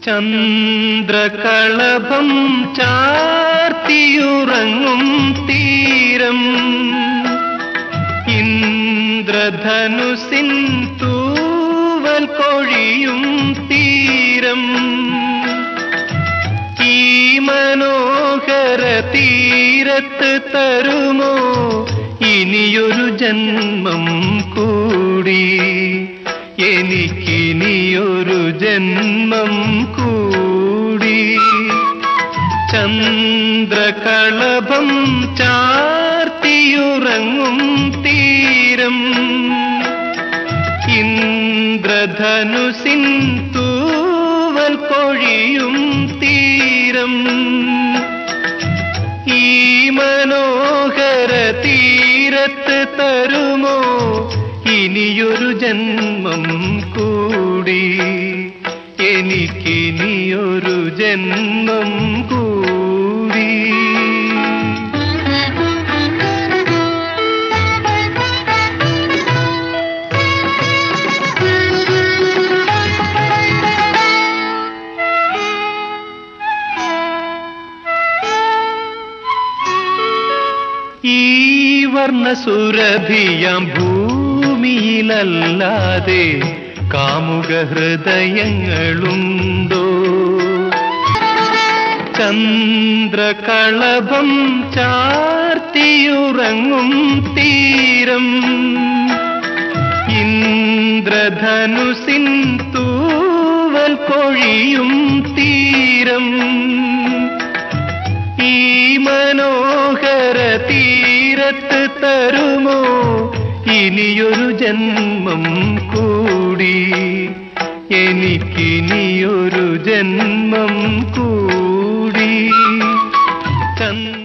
ചന്ദ്രകളഭം ചാർത്തിയുറങ്ങും തീരം ഇന്ദ്രധനുസിൻ തൂവൽ കൊഴിയും തീരം ഈ മനോഹര തീരത്ത് തരുമോ ഇനിയൊരു ജന്മം കൂടി എനിക്കിനിയൊരു ജന്മം കൂടി ചന്ദ്രകളഭം ചാർത്തിയുറങ്ങും തീരം ഇന്ദ്രധനുസിൻ തൂവൽ കൊഴിയും തീരം ഈ മനോഹര തീരത്ത് തരുമോ ഇനിയൊരു ജന്മം കൂടി എനിക്കിനിയൊരു ജന്മം കൂടി ഈ വർണ്ണസുരഭിയാം ഭൂമിയിലല്ലാതെ കാമുക ഹൃദയങ്ങളുണ്ടോ ചന്ദ്രകളഭം ചാർത്തിയുറങ്ങും തീരം ഇന്ദ്രധനുസിൻ തൂവൽ കൊഴിയും തീരം ഈ മനോഹര തീരത്ത് തരുമോ ഇനിയൊരു ജന്മം കൂടി എനിക്കിനിയൊരു ജന്മം കൂടി ചന്ദ്ര